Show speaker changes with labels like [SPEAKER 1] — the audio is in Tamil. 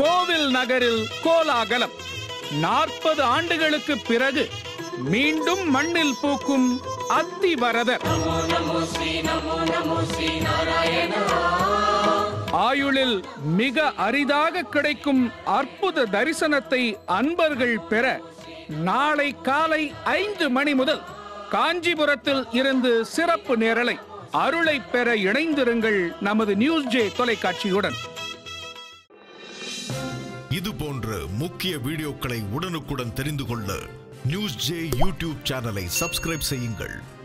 [SPEAKER 1] கோவில் நகரில் கோலாகலம் நாற்பது ஆண்டுகளுக்கு பிறகு மீண்டும் மண்ணில் பூக்கும் அத்திவரதர் ஆயுளில் மிக அரிதாக கிடைக்கும் அற்புத தரிசனத்தை அன்பர்கள் பெற நாளை காலை ஐந்து மணி முதல் காஞ்சிபுரத்தில் இருந்து சிறப்பு நேரலை அருளை பெற இணைந்திருங்கள் நமது நியூஸ் ஜே தொலைக்காட்சியுடன்
[SPEAKER 2] இது போன்ற முக்கிய வீடியோக்களை உடனுக்குடன் தெரிந்து கொள்ள நியூஸ் ஜே யூடியூப் சேனலை சப்ஸ்கிரைப் செய்யுங்கள்